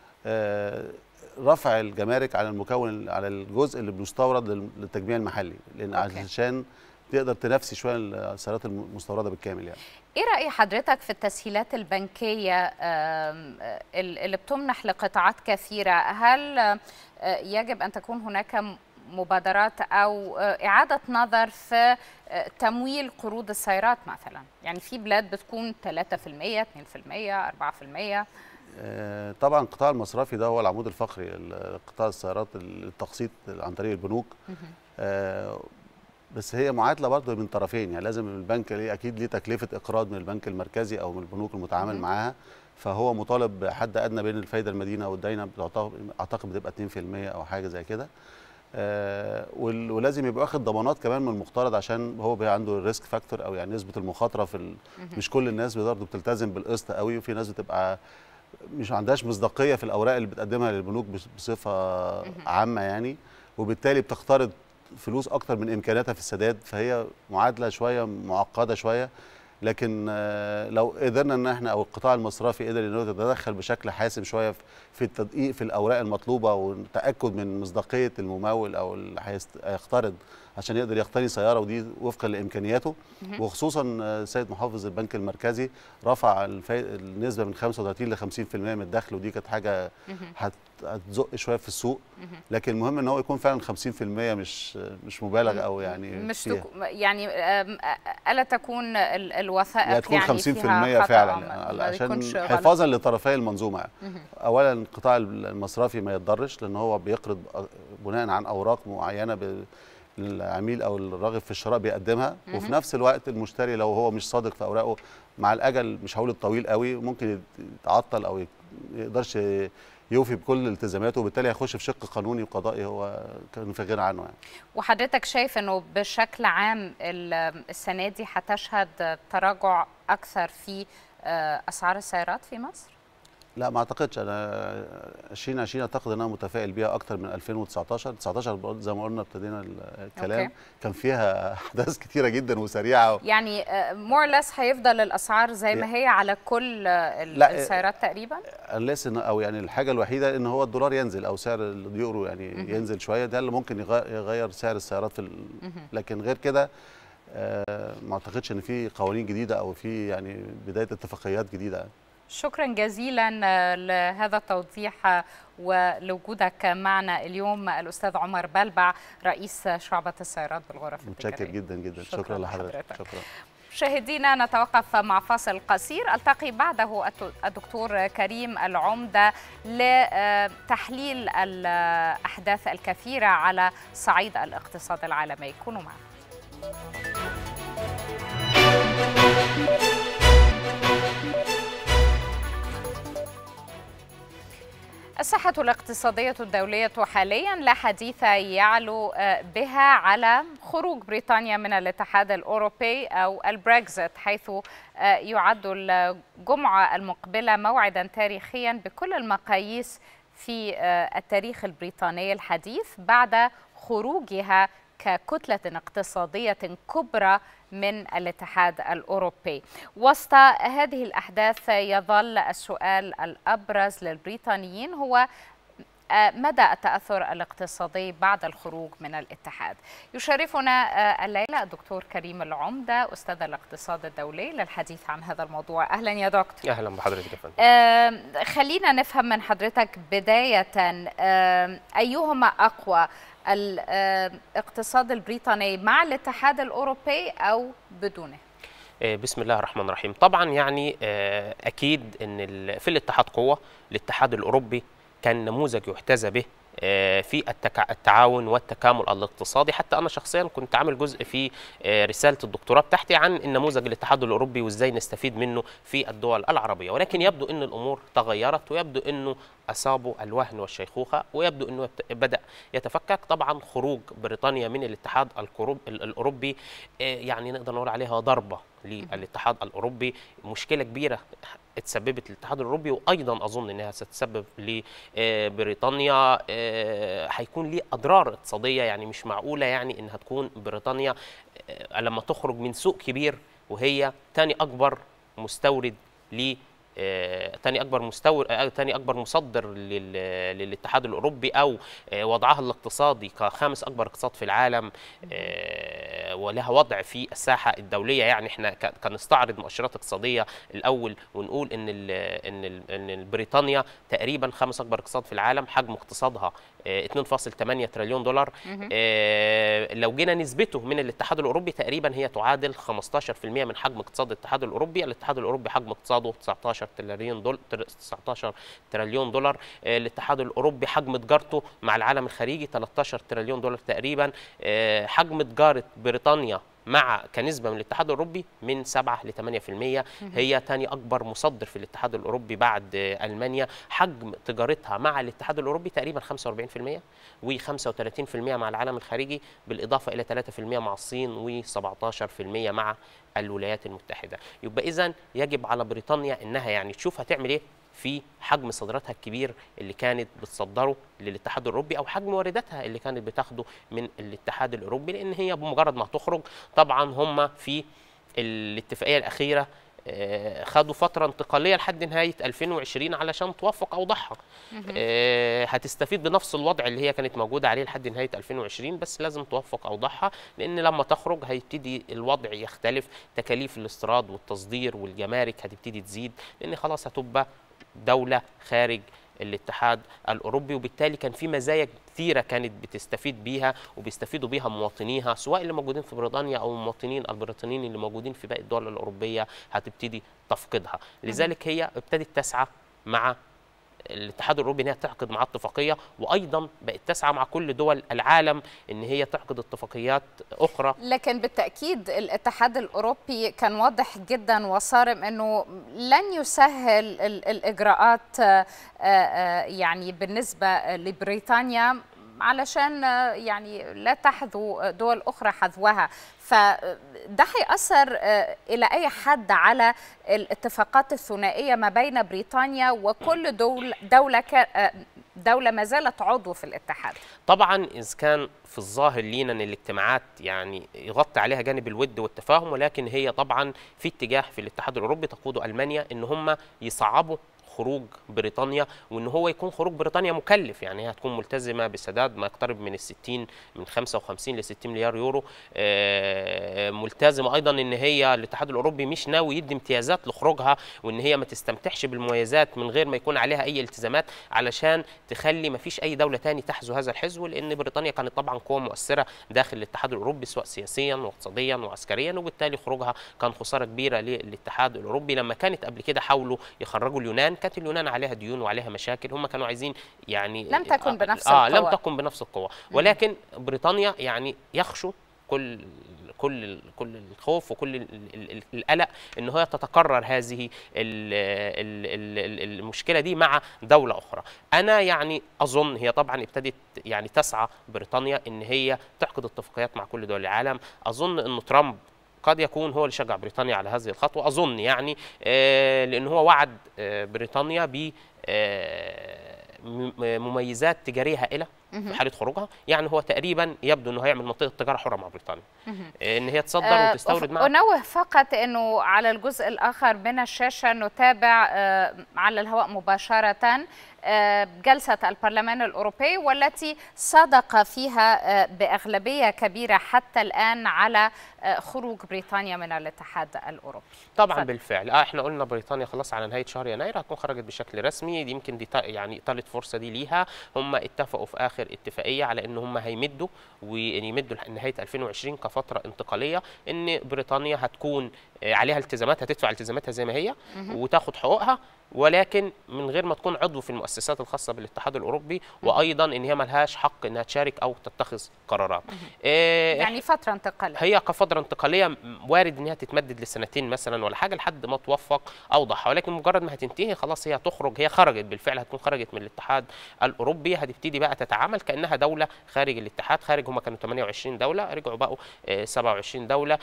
آه، رفع الجمارك على المكون على الجزء اللي بيستورد لل- للتجميع المحلي لان أوكي. عشان تقدر تنافسي شويه السيارات المستورده بالكامل يعني ايه راي حضرتك في التسهيلات البنكيه آم، آه، اللي بتمنح لقطاعات كثيره هل آه، يجب ان تكون هناك م- مبادرات او آه، اعاده نظر في آه، تمويل قروض السيارات مثلا يعني في بلاد بتكون 3% 2% 4% آه، طبعا القطاع المصرفي ده هو العمود الفقري ال- قطاع السيارات التقسيط عن طريق البنوك آه، بس هي معادله برضه من طرفين يعني لازم البنك ليه اكيد ليه تكلفه اقراض من البنك المركزي او من البنوك المتعامل مهم. معاها فهو مطالب بحد ادنى بين الفايده المدينه والداينه بتعتبر- اعتقد بتبقى 2% او حاجه زي كده آه، وال- ولازم يبقى واخد ضمانات كمان من المقترض عشان هو بيبقى عنده الريسك فاكتور او يعني نسبه المخاطره في ال... مش كل الناس برضه بتلتزم بالقسط قوي وفي ناس بتبقى مش عندهاش مصداقيه في الاوراق اللي بتقدمها للبنوك بص- بصفه عامه يعني وبالتالي بتقترض فلوس اكتر من امكانياتها في السداد فهي معادله شويه معقده شويه لكن آه، لو قدرنا ان احنا او القطاع المصرفي قدر انه يتدخل بشكل حاسم شويه في- في التدقيق في الاوراق المطلوبه والتاكد من مصداقيه الممول او اللي هيست- هيقترض عشان يقدر يقتني سياره ودي وفقا لامكانياته وخصوصا آه، السيد محافظ البنك المركزي رفع الفاي... النسبه من 35 ل 50% من الدخل ودي كانت حاجه هت... هتزق شويه في السوق لكن المهم ان هو يكون فعلا 50% مش مش مبالغ او يعني مش فيها. تكو يعني آم، آه، الا تكون ال- الوثائق لا تكون يعني 50% فيها خطأ فعلا ما- يعني ما عشان يكونش غلط. حفاظا لطرفي المنظومه يعني. اولا القطاع المصرفي ما يتضرش لان هو بيقرض بناء عن اوراق معينه ب- العميل او الراغب في الشراء بيقدمها وفي نفس الوقت المشتري لو هو مش صادق في اوراقه مع الاجل مش هقول الطويل قوي ممكن يتعطل او ي- ما يقدرش يوفي بكل التزاماته وبالتالي هيخش في شق قانوني وقضائي هو كان في غنى عنه يعني. وحضرتك شايف انه بشكل عام ال- السنه دي هتشهد تراجع اكثر في آه، اسعار السيارات في مصر؟ لا ما اعتقدش انا 2020 اعتقد ان انا متفائل بيها اكتر من 2019 19 برضه زي ما قلنا ابتدينا الكلام أوكي. كان فيها احداث كتيره جدا وسريعه يعني مور ليس هيفضل الاسعار زي ما هي على كل آه، ال- لا، السيارات تقريبا؟ unless إن او يعني الحاجه الوحيده ان هو الدولار ينزل او سعر اليورو يعني ينزل شويه ده اللي ممكن يغ- يغير سعر السيارات في ال... لكن غير كده آه، ما اعتقدش ان في قوانين جديده او في يعني بدايه اتفاقيات جديده شكرا جزيلا لهذا التوضيح ولوجودك معنا اليوم الاستاذ عمر بلبع رئيس شعبة السيارات بالغرف متشكر جدا جدا شكرا, شكرا لحضرتك شكرا مشاهدينا نتوقف مع فاصل قصير التقي بعده الدكتور كريم العمده لتحليل الاحداث الكثيره على صعيد الاقتصاد العالمي كونوا معنا الصحة الاقتصادية الدولية حاليا لا حديث يعلو بها على خروج بريطانيا من الاتحاد الأوروبي أو البريكزيت حيث يعد الجمعة المقبلة موعدا تاريخيا بكل المقاييس في التاريخ البريطاني الحديث بعد خروجها ككتلة اقتصادية كبرى من الاتحاد الأوروبي وسط هذه الأحداث يظل السؤال الأبرز للبريطانيين هو مدى التأثر الاقتصادي بعد الخروج من الاتحاد يشرفنا الليلة الدكتور كريم العمدة أستاذ الاقتصاد الدولي للحديث عن هذا الموضوع أهلا يا دكتور أهلا بحضرتك يا فندم خلينا نفهم من حضرتك بداية أيهما أقوى الاقتصاد البريطاني مع الاتحاد الأوروبي أو بدونه بسم الله الرحمن الرحيم طبعا يعني أكيد أن في الاتحاد قوة الاتحاد الأوروبي كان نموذج يحتذى به في التعاون والتكامل الاقتصادي حتى انا شخصيا كنت عامل جزء في رساله الدكتوراه بتاعتي عن النموذج الاتحاد الاوروبي وازاي نستفيد منه في الدول العربيه ولكن يبدو ان الامور تغيرت ويبدو انه اصابه الوهن والشيخوخه ويبدو انه بدا يتفكك طبعا خروج بريطانيا من الاتحاد الاوروبي يعني نقدر نقول عليها ضربه للاتحاد الاوروبي مشكله كبيره اتسببت للاتحاد الاوروبي وايضا اظن انها ستسبب لبريطانيا هيكون ليه اضرار اقتصاديه يعني مش معقوله يعني انها تكون بريطانيا لما تخرج من سوق كبير وهي ثاني اكبر مستورد ل ثاني اكبر مستورد ثاني اكبر مصدر للاتحاد الاوروبي او وضعها الاقتصادي كخامس اكبر اقتصاد في العالم ولها وضع في الساحه الدوليه يعني احنا كنستعرض مؤشرات اقتصاديه الاول ونقول ان ال ان ال ان بريطانيا تقريبا خامس اكبر اقتصاد في العالم حجم اقتصادها 2.8 تريليون دولار لو جينا نسبته من الاتحاد الاوروبي تقريبا هي تعادل 15% من حجم اقتصاد الاتحاد الاوروبي الاتحاد الاوروبي حجم اقتصاده 19 تريليون دولار 19 تريليون دولار الاتحاد الاوروبي حجم تجارته مع العالم الخارجي 13 تريليون دولار تقريبا حجم تجاره بريطانيا مع كنسبة من الاتحاد الأوروبي من 7 ل 8% هي ثاني أكبر مصدر في الاتحاد الأوروبي بعد ألمانيا حجم تجارتها مع الاتحاد الأوروبي تقريبا 45% و35% مع العالم الخارجي بالإضافة إلى 3% مع الصين و17% مع الولايات المتحدة يبقى إذا يجب على بريطانيا إنها يعني تشوف هتعمل إيه في حجم صادراتها الكبير اللي كانت بتصدره للاتحاد الاوروبي او حجم وارداتها اللي كانت بتاخده من الاتحاد الاوروبي لان هي بمجرد ما تخرج طبعا هم في الاتفاقيه الاخيره خدوا فترة انتقالية لحد نهاية 2020 علشان توفق أوضاعها هتستفيد بنفس الوضع اللي هي كانت موجودة عليه لحد نهاية 2020 بس لازم توفق أوضاعها لأن لما تخرج هيبتدي الوضع يختلف تكاليف الاستيراد والتصدير والجمارك هتبتدي تزيد لأن خلاص هتبقى دولة خارج الاتحاد الاوروبي وبالتالي كان في مزايا كثيره كانت بتستفيد بيها وبيستفيدوا بيها مواطنيها سواء اللي موجودين في بريطانيا او المواطنين البريطانيين اللي موجودين في باقي الدول الاوروبيه هتبتدي تفقدها لذلك هي ابتدت تسعى مع الاتحاد الاوروبي ان هي تعقد معاه اتفاقيه وايضا بقت تسعى مع كل دول العالم ان هي تعقد اتفاقيات اخرى لكن بالتاكيد الاتحاد الاوروبي كان واضح جدا وصارم انه لن يسهل الاجراءات يعني بالنسبه لبريطانيا علشان يعني لا تحذو دول اخرى حذوها فده هيأثر إلى أي حد على الاتفاقات الثنائية ما بين بريطانيا وكل دول دولة دولة ما زالت عضو في الاتحاد طبعا إذا كان في الظاهر لينا أن الاجتماعات يعني يغطي عليها جانب الود والتفاهم ولكن هي طبعا في اتجاه في الاتحاد الأوروبي تقوده ألمانيا أن هم يصعبوا خروج بريطانيا وان هو يكون خروج بريطانيا مكلف يعني هي هتكون ملتزمه بسداد ما يقترب من ال 60 من 55 ل 60 مليار يورو آه، ملتزمه ايضا ان هي الاتحاد الاوروبي مش ناوي يدي امتيازات لخروجها وان هي ما تستمتعش بالمميزات من غير ما يكون عليها اي التزامات علشان تخلي ما فيش اي دوله تاني تحذو هذا الحزو لان بريطانيا كانت طبعا قوه مؤثره داخل الاتحاد الاوروبي سواء سياسيا واقتصاديا وعسكريا وبالتالي خروجها كان خساره كبيره للاتحاد الاوروبي لما كانت قبل كده حاولوا يخرجوا اليونان كانت اليونان عليها ديون وعليها مشاكل هم كانوا عايزين يعني لم تكن بنفس آه القوة. لم تكن بنفس القوه ولكن بريطانيا يعني يخشوا كل كل كل الخوف وكل ال- ال- ال- القلق ان هي تتكرر هذه ال ال ال ال المشكله دي مع دوله اخرى انا يعني اظن هي طبعا ابتدت يعني تسعى بريطانيا ان هي تعقد اتفاقيات مع كل دول العالم اظن ان ترامب قد يكون هو اللي شجع بريطانيا على هذه الخطوه اظن يعني آه لان هو وعد آه بريطانيا ب آه م- مميزات تجاريه هائله في حاله خروجها يعني هو تقريبا يبدو انه هيعمل منطقه تجاره حره مع بريطانيا آه، ان هي تصدر آه، وتستورد أف- معها أنوه فقط أنه على الجزء الآخر من الشاشة نتابع آه، على الهواء مباشرة آه، جلسة البرلمان الأوروبي والتي صدق فيها آه، بأغلبية كبيرة حتى الآن على آه، خروج بريطانيا من الاتحاد الأوروبي طبعا اتفضل. بالفعل اه احنا قلنا بريطانيا خلاص على نهايه شهر يناير هتكون خرجت بشكل رسمي دي يمكن دي تا- يعني ثالث فرصه دي ليها هم اتفقوا في اخر اتفاقيه على ان هم هيمدوا ويمدوا لح- نهايه 2020 كفتره انتقاليه ان بريطانيا هتكون آه، عليها التزامات هتدفع التزاماتها زي ما هي وتاخد حقوقها ولكن من غير ما تكون عضو في المؤسسات الخاصه بالاتحاد الاوروبي وايضا ان هي ملهاش حق انها تشارك او تتخذ قرارات آه، يعني فترة انتقالية هي كفتره انتقاليه م- وارد انها تتمدد لسنتين مثلا ولا حاجه لحد ما توفق اوضح ولكن مجرد ما هتنتهي خلاص هي هتخرج هي خرجت بالفعل هتكون خرجت من الاتحاد الاوروبي هتبتدي بقى تتعامل كانها دوله خارج الاتحاد خارج هم كانوا 28 دوله رجعوا بقوا آه، 27 دوله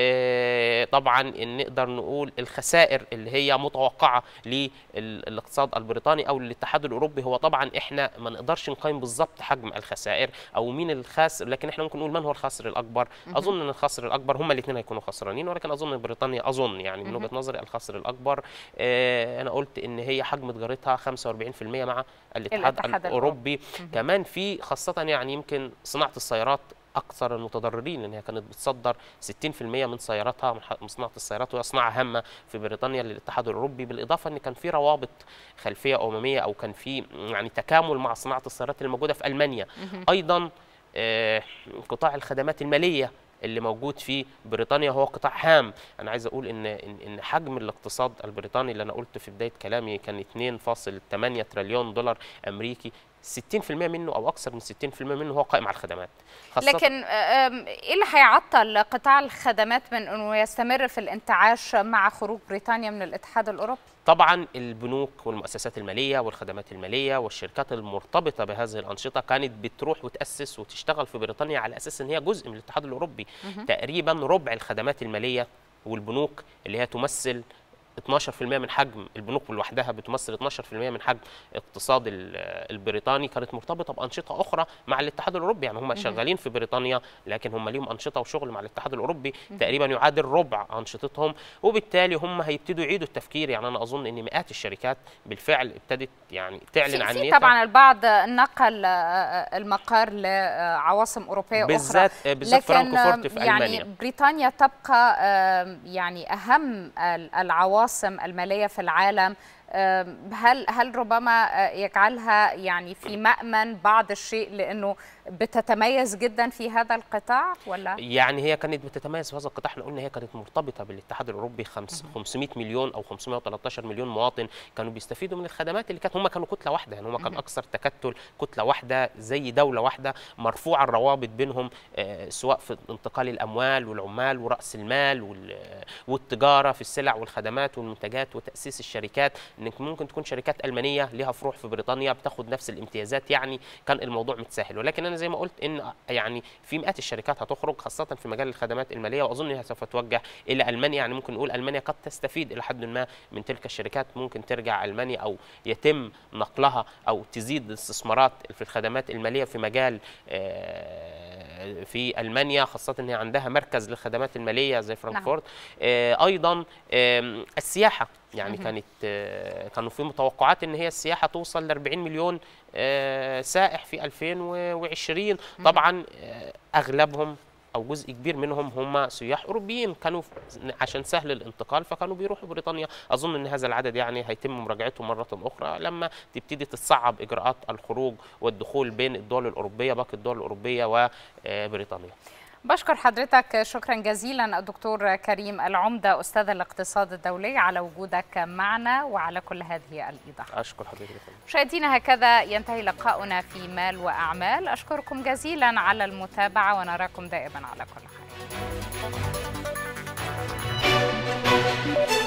آه، طبعا إن نقدر نقول الخسائر اللي هي متوقعه للاقتصاد البريطاني او للاتحاد الاوروبي هو طبعا احنا ما نقدرش نقيم بالظبط حجم الخسائر او مين الخاسر لكن احنا ممكن نقول من هو الخاسر الاكبر اظن ان الخاسر الاكبر هم الاثنين هيكونوا خسرانين ولكن اظن إن بريطانيا اظن يعني من وجهه نظري الخاسر الاكبر آه انا قلت ان هي حجم تجارتها 45% مع الاتحاد, الاتحاد الاوروبي كمان في خاصه يعني يمكن صناعه السيارات اكثر المتضررين لان هي كانت بتصدر 60% من سياراتها من ح- من صناعه السيارات وهي صناعه هامه في بريطانيا للاتحاد الاوروبي بالاضافه ان كان في روابط خلفيه امميه او كان في يعني تكامل مع صناعه السيارات اللي موجوده في المانيا ايضا آه، قطاع الخدمات الماليه اللي موجود في بريطانيا هو قطاع هام انا عايز اقول ان ان إن حجم الاقتصاد البريطاني اللي انا قلت في بدايه كلامي كان 2.8 تريليون دولار امريكي 60% منه او اكثر من 60% منه هو قائم على الخدمات خاصة لكن آم، ايه اللي هيعطل قطاع الخدمات من انه يستمر في الانتعاش مع خروج بريطانيا من الاتحاد الاوروبي؟ طبعا البنوك والمؤسسات الماليه والخدمات الماليه والشركات المرتبطه بهذه الانشطه كانت بتروح وتاسس وتشتغل في بريطانيا على اساس ان هي جزء من الاتحاد الاوروبي تقريبا ربع الخدمات الماليه والبنوك اللي هي تمثل 12% من حجم البنوك لوحدها بتمثل 12% من حجم اقتصاد ال- البريطاني كانت مرتبطه بانشطه اخرى مع الاتحاد الاوروبي يعني هم شغالين في بريطانيا لكن هم ليهم انشطه وشغل مع الاتحاد الاوروبي تقريبا يعادل ربع انشطتهم وبالتالي هم هيبتدوا يعيدوا التفكير يعني انا اظن ان مئات الشركات بالفعل ابتدت يعني تعلن في, عن في نيتها طبعا البعض نقل آه، المقر لعواصم اوروبيه بالذات اخرى بالذات لكن فرانكفورت في يعني المانيا بريطانيا تبقى آم، يعني اهم ال- العواصم الماليه في العالم آم، هل هل ربما آه، يجعلها يعني في مأمن بعض الشيء لانه بتتميز جدا في هذا القطاع ولا؟ يعني هي كانت بتتميز في هذا القطاع احنا قلنا هي كانت مرتبطه بالاتحاد الاوروبي خمس 500 مليون او 513 مليون مواطن كانوا بيستفيدوا من الخدمات اللي كانت هم كانوا كتله واحده يعني هم كان اكثر تكتل كتله واحده زي دوله واحده مرفوعه الروابط بينهم آه، سواء في انتقال الاموال والعمال وراس المال وال- والتجاره في السلع والخدمات والمنتجات وتاسيس الشركات انك ممكن تكون شركات المانيه ليها فروع في بريطانيا بتاخد نفس الامتيازات يعني كان الموضوع متسهل ولكن انا زي ما قلت ان يعني في مئات الشركات هتخرج خاصه في مجال الخدمات الماليه واظن انها سوف توجه الى المانيا يعني ممكن نقول المانيا قد تستفيد الى حد ما من تلك الشركات ممكن ترجع المانيا او يتم نقلها او تزيد الاستثمارات في الخدمات الماليه في مجال آه، في المانيا خاصه ان هي عندها مركز للخدمات الماليه زي فرانكفورت آه، ايضا آم، السياحه يعني مهم. كانت آه، كانوا في متوقعات ان هي السياحه توصل ل 40 مليون آه، سائح في 2020 طبعا آه، اغلبهم او جزء كبير منهم هم سياح اوروبيين كانوا ف- عشان سهل الانتقال فكانوا بيروحوا بريطانيا اظن ان هذا العدد يعني هيتم مراجعته مره اخرى لما تبتدي تتصعب اجراءات الخروج والدخول بين الدول الاوروبيه باقي الدول الاوروبيه وبريطانيا بشكر حضرتك شكرا جزيلا الدكتور كريم العمدة أستاذ الاقتصاد الدولي على وجودك معنا وعلى كل هذه الإيضاحات اشكر حضرتك يا فندم. مشاهدينا هكذا ينتهي لقاؤنا في مال وأعمال أشكركم جزيلا على المتابعة ونراكم دائما على كل خير